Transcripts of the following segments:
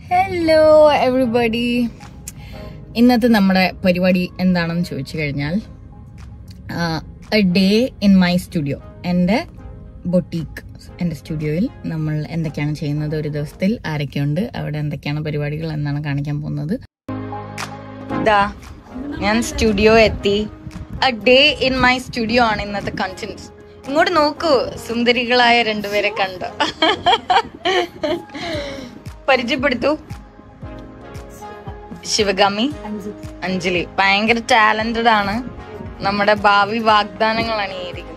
Hello everybody ഇന്നത്തെ നമ്മുടെ പരിപാടി എന്താണെന്ന് ചോദിച്ചു കഴിഞ്ഞാൽ a day in my studio എൻ്റെ ബൊട്ടീക്ക് എൻ്റെ സ്റ്റുഡിയോയിൽ നമ്മൾ എന്തൊക്കെയാണ് ചെയ്യുന്നത് ഒരു ദിവസത്തിൽ ആരൊക്കെയുണ്ട് അവിടെ എന്തൊക്കെയാണ് പരിപാടികൾ എന്നാണ് കാണിക്കാൻ പോകുന്നത് ഇതാ ഞാൻ സ്റ്റുഡിയോ എത്തി a day in my studio ആണ് ഇന്നത്തെ കണ്ടന്റ് ഇങ്ങോട്ട് നോക്കൂ സുന്ദരികളായ രണ്ടുപേരെ കണ്ടു പരിചയപ്പെടുത്തു ശിവഗാമി അഞ്ജലി ഭയങ്കര ടാലന്റഡ് ആണ് നമ്മുടെ ഭാവി വാഗ്ദാനങ്ങളാണ് ഈ ഇരിക്കുന്നത്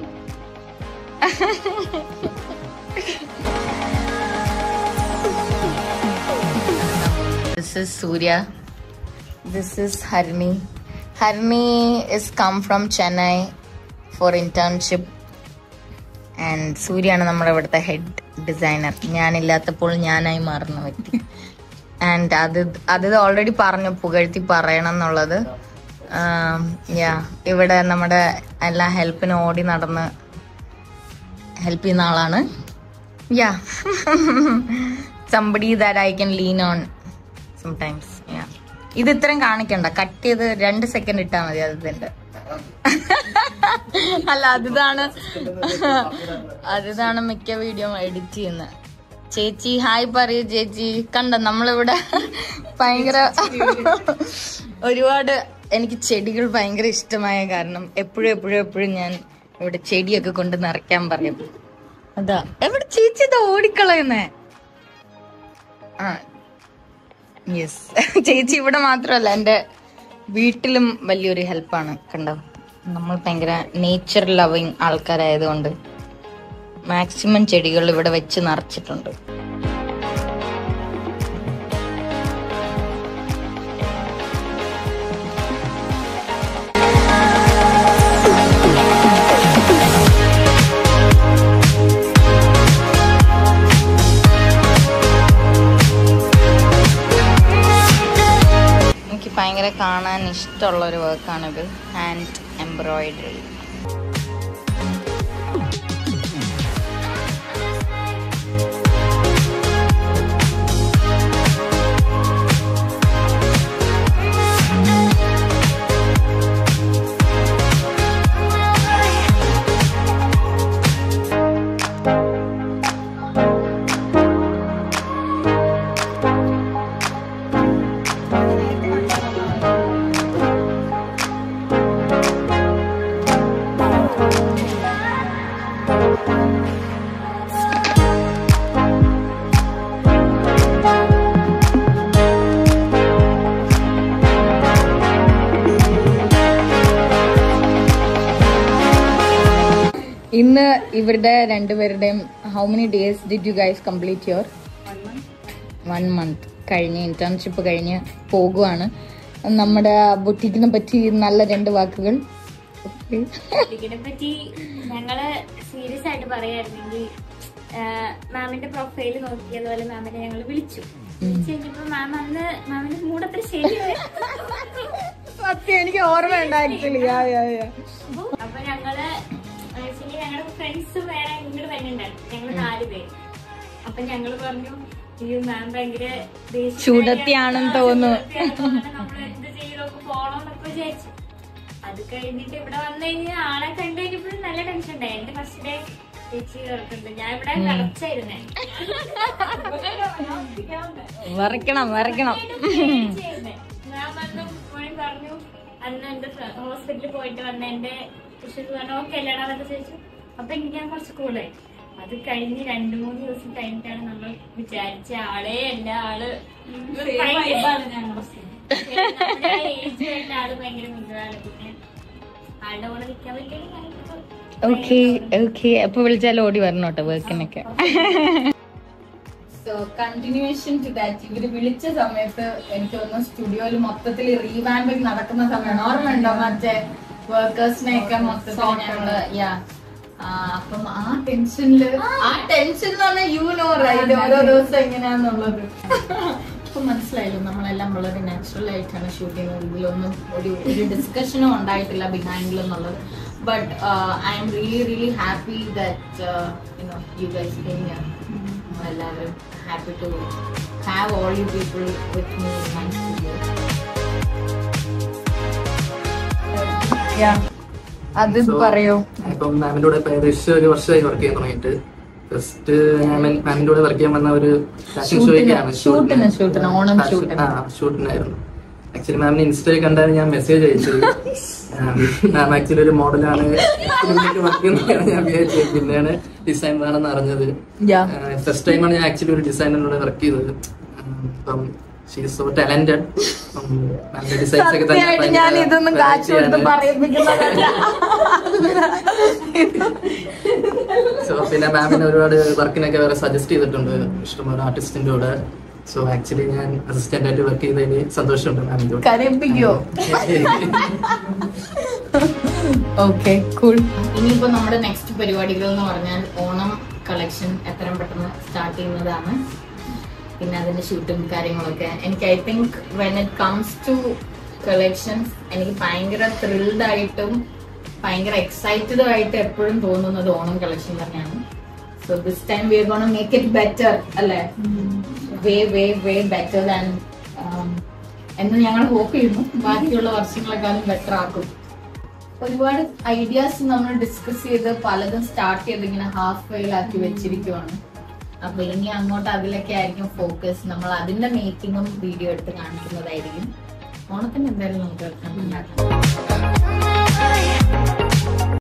This is Surya. This is Harni. Harni is come from Chennai for internship. And സൂര്യാണ് നമ്മുടെ ഇവിടുത്തെ ഹെഡ് ഡിസൈനർ ഞാനില്ലാത്തപ്പോൾ ഞാനായി മാറുന്ന വ്യക്തി ആൻഡ് അത് അത് ഓൾറെഡി പറഞ്ഞു പുകഴ്ത്തി പറയണം എന്നുള്ളത് യാ ഇവിടെ നമ്മുടെ എല്ലാ ഹെൽപ്പിനും ഓടി നടന്ന് ഹെൽപ്പ് ചെയ്യുന്ന ആളാണ് yeah somebody that I can lean on sometimes yeah ഇത് ഇത്രയും കാണിക്കണ്ട കട്ട് ചെയ്ത് രണ്ട് സെക്കൻഡ് ഇട്ടാൽ മതി അത് ഇതിന്റെ അല്ല അതിതാണ് അതിതാണ് മിക്ക വീഡിയോ എഡിറ്റ് ചെയ്യുന്നത് ചേച്ചി ഹായ് പറയൂ ചേച്ചി കണ്ട നമ്മളിവിടെ ഭയങ്കര ഒരുപാട് എനിക്ക് ചെടികൾ ഭയങ്കര ഇഷ്ടമായ കാരണം എപ്പോഴും എപ്പോഴും എപ്പോഴും ഞാൻ ഇവിടെ ചെടിയൊക്കെ കൊണ്ട് നിറയ്ക്കാൻ പറയും അതാ എവിടെ ചേച്ചി ഇതാ ഓടിക്കളയുന്നേ ആ യെസ് ചേച്ചി ഇവിടെ മാത്രമല്ല എൻ്റെ വീട്ടിലും വലിയൊരു ഹെൽപ്പാണ് കണ്ടോ നമ്മൾ ഭയങ്കര നേച്ചർ ലവിങ് ആൾക്കാരായതുകൊണ്ട് മാക്സിമം ചെടികൾ ഇവിടെ വെച്ച് നിറച്ചിട്ടുണ്ട് എനിക്ക് ഭയങ്കര കാണാൻ ഇഷ്ടമുള്ള ഒരു വർക്കാണിത് ഹാൻഡ് എംബ്രോയിഡറി ഇന്ന് ഇവരുടെ രണ്ടുപേരുടെയും how many days did you guys complete your one month കഴിഞ്ഞ് ഇന്റേൺഷിപ്പ് കഴിഞ്ഞ് പോകുവാണ് നമ്മുടെ ബുട്ടിക്കിനെ പറ്റി നല്ല രണ്ട് വാക്കുകൾ ഇതിനെ പറ്റി ഞങ്ങള് സീരിയസ് ആയിട്ട് പറയായിരുന്നെങ്കിൽ മാമിന്റെ പ്രൊഫൈൽ നോക്കി അതുപോലെ മാമിനെ ഞങ്ങൾ വിളിച്ചു വിളിച്ചു കഴിഞ്ഞപ്പോ മാം അന്ന് മാമിന്റെ മൂഡ് അത്ര ശരിയായി സത്യം എനിക്ക് ഓർമ്മയുണ്ട് ആക്ച്വലി അപ്പൊ ഞങ്ങള് ആക്ച്വലി ഞങ്ങളുടെ ഫ്രണ്ട്സ് വേറെ ഇങ്ങോട്ട് വരുന്നുണ്ടായിരുന്നു ഞങ്ങള് നാല് പേര് അപ്പൊ ഞങ്ങള് പറഞ്ഞു ഈ മാം ഭയങ്കര ദേഷ്യക്കാരിയാണ്. ചൂടത്തിയാണെന്ന് തോന്നുന്നു. ചൂടത്തിയാണെന്ന് നമ്മള് എന്ത് ചെയ്തൊക്കെ പോണോന്നൊക്കെ വിചാരിച്ചു അത് കഴിഞ്ഞിട്ട് ഇവിടെ വന്നു കഴിഞ്ഞാൽ ആളെ കണ്ടു കഴിഞ്ഞപ്പോഴും നല്ല ടെൻഷൻ ഉണ്ടായി എന്റെ ഫസ്റ്റ് ഡേ ചേച്ചി കേൾക്കുന്നുണ്ട് ഞാൻ ഇവിടെ കളച്ചായിരുന്നേ വരയ്ക്കണം വരയ്ക്കണം ഞാൻ വന്നു മോനെ പറഞ്ഞു അന്ന് എന്റെ ഹോസ്പിറ്റലിൽ പോയിട്ട് വന്ന എന്റെ വിഷു പറഞ്ഞു ഓക്കെ അല്ലേടാ എന്നൊക്കെ ചോദിച്ചു അപ്പൊ എനിക്ക് ഞാൻ കുറച്ച് കൂളായി അത് കഴിഞ്ഞ് രണ്ടു മൂന്ന് ദിവസം കഴിഞ്ഞിട്ടാണ് നമ്മൾ വിചാരിച്ച ആളെ അല്ല ആള് ഏജ് കഴിഞ്ഞ ആള് ഭയങ്കര മികവാണ് പിന്നെ ആളുടെ കൂടെ നിൽക്കാൻ പറ്റിയ ഓക്കെ ഓക്കെ അപ്പൊ വിളിച്ചാൽ ഓടി വരണം കേട്ടോ വർക്കിനൊക്കെ സോ കണ്ടിന്യൂവേഷൻ ടു ദാറ്റ് ഇവര് വിളിച്ച സമയത്ത് എനിക്ക് തോന്നുന്നു സ്റ്റുഡിയോയിൽ മൊത്തത്തിൽ റീവാമ്പിങ് നടക്കുന്ന സമയമാണ് ഓർമ്മയുണ്ടോ മറ്റേ വർക്കേഴ്സിനെയൊക്കെ മൊത്തത്തിൽ ഞങ്ങള് യാ അപ്പം ആ ടെൻഷനില് ആ ടെൻഷൻ എന്ന് പറഞ്ഞാൽ യു നോ റൈറ്റ് ഓരോ ദിവസം എങ്ങനെയാന്നുള്ളത് ഇപ്പൊ മനസ്സിലായല്ലോ നമ്മളെല്ലാം വളരെ നാച്ചുറൽ ആയിട്ടാണ് ഷൂട്ട് ചെയ്യുന്നത് ഇതിലൊന്നും ഒരു ഒരു ഡിസ്കഷനും ഉണ്ടായിട്ടില്ല ബിഹൈൻഡിൽ എന്നുള്ളത് but I'm really really happy that you know you guys എല്ലാവരും happy to have all you people with me in my studio. Yeah. അത് So, പറയൂ ഇപ്പം മാമിന്റെ കൂടെ ഇപ്പൊ ഏകദേശം ഒരു വർഷമായി വർക്ക് ചെയ്യാൻ തുടങ്ങിയിട്ട് ഫസ്റ്റ് ഞാൻ മാമിന്റെ കൂടെ വർക്ക് ചെയ്യാൻ വന്ന ഒരു ഫാഷൻ ഷൂട്ടിന്, ഷോയ്ക്കാണ് ഷൂട്ടിന്, ഷൂട്ടിന്, ഓണം ഷൂട്ടിന്. ആ ഷൂട്ടിനായിരുന്നു ആക്ച്വലി മാമിന് ഇൻസ്റ്റയിൽ കണ്ടാണ് ഞാൻ മെസ്സേജ് അയച്ചത് മാം ആക്ച്വലി ഒരു മോഡലാണ് വർക്ക് ചെയ്യുന്നതാണ് ഞാൻ വിചാരിച്ചത് പിന്നെയാണ് ഡിസൈനർ ആണെന്ന് അറിഞ്ഞത് Yeah. ഫസ്റ്റ് ടൈമാണ് ഞാൻ ആക്ച്വലി ഒരു ഡിസൈനറിനോട് വർക്ക് ചെയ്തത് ഉം, അപ്പം ഷീ സോ ടാലന്റഡ് മാമിന്റെ ഡിസൈൻസ് ഒക്കെ തന്നെ സത്യമായിട്ട് ഞാൻ ഭയങ്കര ഇതൊന്നും കാച്ചു variety കൊടുത്ത് ആണ്. പറയിപ്പിക്കുന്നതല്ല സോ പിന്നെ മാമിന് ഒരുപാട് വർക്കിനൊക്കെ വേറെ സജസ്റ്റ് ചെയ്തിട്ടുണ്ട് ഇഷ്ടംപോലെ ആർട്ടിസ്റ്റിന്റെ കൂടെ സോ ആക്ച്വലി ഞാൻ അസിസ്റ്റന്റ് ആയിട്ട് വർക്ക് ചെയ്തതിന് സന്തോഷമുണ്ട് മാമിന്റെ കൂടെ കരയിപ്പിക്കോ ഓക്കെ കൂൾ ഇനിയിപ്പോ നമ്മുടെ നെക്സ്റ്റ് പരിപാടികൾ എന്ന് പറഞ്ഞാൽ ഓണം കളക്ഷൻ എത്രയും പെട്ടെന്ന് സ്റ്റാർട്ട് ചെയ്യുന്നതാണ് പിന്നെ അതിന്റെ ഷൂട്ടും കാര്യങ്ങളൊക്കെ എനിക്ക് I think when it comes to collections എനിക്ക് ഭയങ്കര ത്രിൽഡ് ആയിട്ടും ഭയങ്കര എക്സൈറ്റഡ് ആയിട്ട് എപ്പോഴും തോന്നുന്നത് ഓണം കളക്ഷൻ തന്നെയാണ് so this time we are gonna make it better അല്ലേ വേ വേ വേ ബെറ്റർ ദാൻ എന്ന് ഞങ്ങൾ ഹോപ്പ് ചെയ്യുന്നു ബാക്കിയുള്ള വർഷങ്ങളെക്കാളും ബെറ്റർ ആക്കും ഒരുപാട് ഐഡിയാസ് നമ്മൾ ഡിസ്കസ് ചെയ്ത് പലതും സ്റ്റാർട്ട് ചെയ്ത് ഇങ്ങനെ ഹാഫ് വെയിലാക്കി വെച്ചിരിക്കുവാണ് അപ്പൊ ഇനി അങ്ങോട്ട് അതിലൊക്കെ ആയിരിക്കും ഫോക്കസ് നമ്മൾ അതിന്റെ മേക്കിങ്ങും വീഡിയോ എടുത്ത് കാണിക്കുന്നതായിരിക്കും ഓണത്തിന് എന്തായാലും നമുക്ക് ഉണ്ടാക്കാം